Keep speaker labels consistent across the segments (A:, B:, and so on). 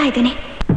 A: ಬರ್ತಾ ಇದ್ದೀನಿ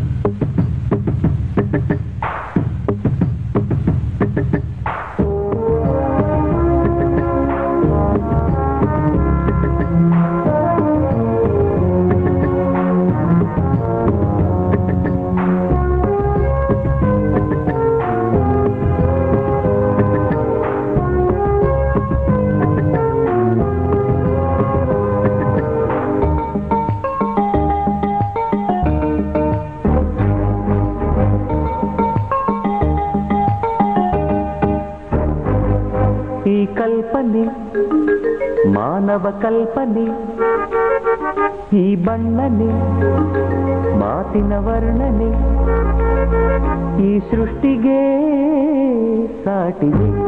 B: ಈ ಕಲ್ಪನೆ ಮಾನವ ಕಲ್ಪನೆ ಈ ಬಣ್ಣನೆ ಮಾತಿನ ವರ್ಣನೆ ಈ ಸೃಷ್ಟಿಗೆ ಸಾಟಿಗೆ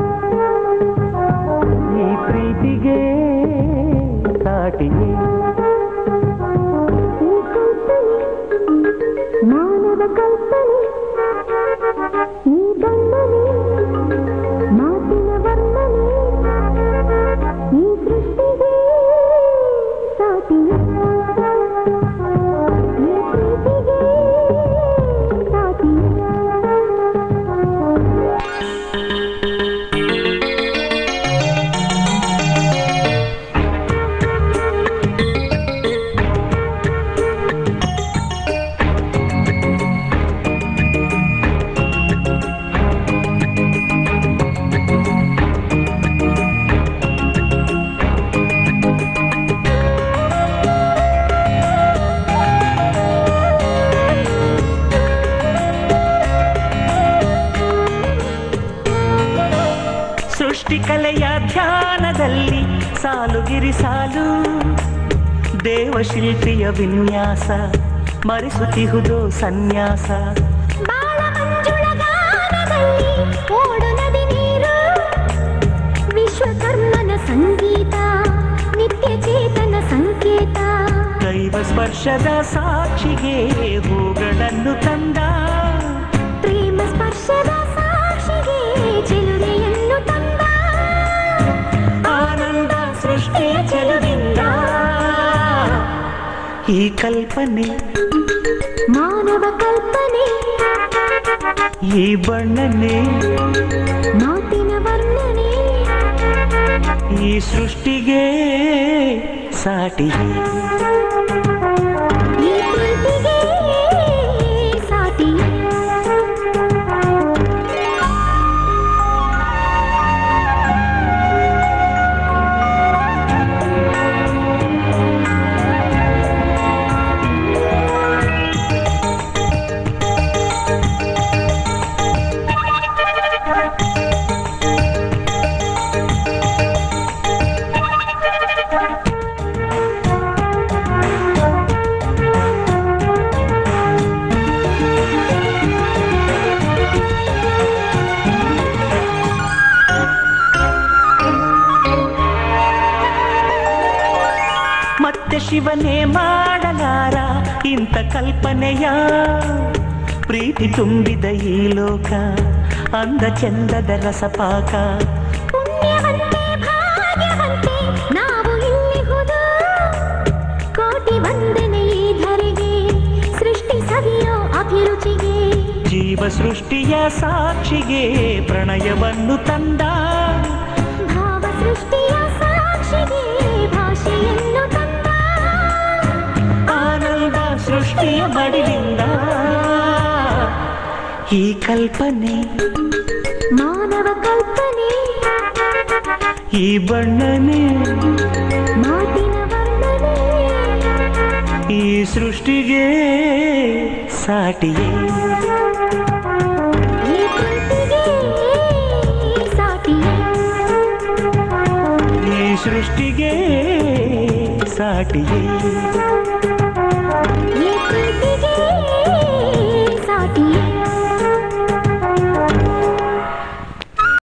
B: ಈ ಪ್ರೀತಿಗೆ ಸಾಟಿಗೆ
A: ಮಾನವ ಕಲ್ಪನೆ ಈ ಬಣ್ಣನೆ ಮಾತಿನ ವರ್ಣನೆ ಈ ಸೃಷ್ಟಿಗೆ ಸಾಟಿ ಈ ಪ್ರೀತಿಗೆ ಸಾಟಿ
B: ಸೃಷ್ಟಿಕಲೆಯ ಧ್ಯಾನದಲ್ಲಿ ಸಾಲುಗಿರಿ ಸಾಲು ದೇವಶಿಲ್ಪಿಯ ವಿನ್ಯಾಸ ಮರೆಸುತ್ತಿಹುದು ಸನ್ಯಾಸ
A: ಬಾಳ ಮಂಜುಳ ಗಾನದಲ್ಲಿ ಓಡು ನದಿ ನೀರು ವಿಶ್ವಕರ್ಮನ ಸಂಗೀತ ನಿತ್ಯ ಚೇತನ ಸಂಕೇತ
B: ದೈವ ಸ್ಪರ್ಶದ ಸಾಕ್ಷಿಗೆ ಹೂಗಳನ್ನು ತಂದ
A: ಪ್ರೇಮ ಸ್ಪರ್ಶದ ಸಾಕ್ಷಿಗೆ ಚಿಲುಮೆಯನ್ನು ತಂದ
B: ಆನಂದ ಸೃಷ್ಟಿಯ ಚೆಲುವಿಂದ ಈ ಕಲ್ಪನೆ
A: ಮಾನವ ಕಲ್ಪನೆ
B: ಈ ಬಣ್ಣನೆ
A: ಮಾತಿನ ವರ್ಣನೆ
B: ಈ ಸೃಷ್ಟಿಗೆ ಸಾಟಿಗೆ
A: ಈ ಪ್ರೀತಿಗೆ ಸಾಟಿ
B: ಮತ್ತೆ ಶಿವನೇ ಮಾಡಲಾರ ಇಂಥ ಕಲ್ಪನೆಯ ಪ್ರೀತಿ ತುಂಬಿದ ಈ ಲೋಕ ಅಂದ ಚಂದದ ರಸಪಾಕ
A: ಪುಣ್ಯವಂತೆ ಭಾಗ್ಯವಂತೆ ನಾವು ಇಲ್ಲಿಹುದು ಕೋಟಿ ವಂದನೆ ಈ ಧರೆಗೆ ಸೃಷ್ಟಿ ಸವಿಯೋ ಅಭಿರುಚಿಗೆ
B: ಜೀವ ಸೃಷ್ಟಿಯ ಸಾಕ್ಷಿಗೆ ಪ್ರಣಯವನ್ನು ತಂದ
A: ಭಾವ ಸೃಷ್ಟಿಯ ಸಾಕ್ಷಿಗೆ ಭಾಷೆಯನ್ನು ತಂದ
B: ಆನಂದ ಸೃಷ್ಟಿಯ ಮಡಿಲಿಂದ ಈ ಕಲ್ಪನೆ
A: ಮಾನವ ಕಲ್ಪನೆ
B: ಈ ಬಣ್ಣನೆ
A: ಮಾತಿನ ವರ್ಣನೆ
B: ಈ ಸೃಷ್ಟಿಗೆ ಸಾಟಿಯೇ
A: ಈ ಪ್ರೀತಿಗೆ ಸಾಟಿಯೇ
B: ಈ ಸೃಷ್ಟಿಗೆ ಸಾಟಿಯೇ
A: ಈ ಪ್ರೀತಿಗೆ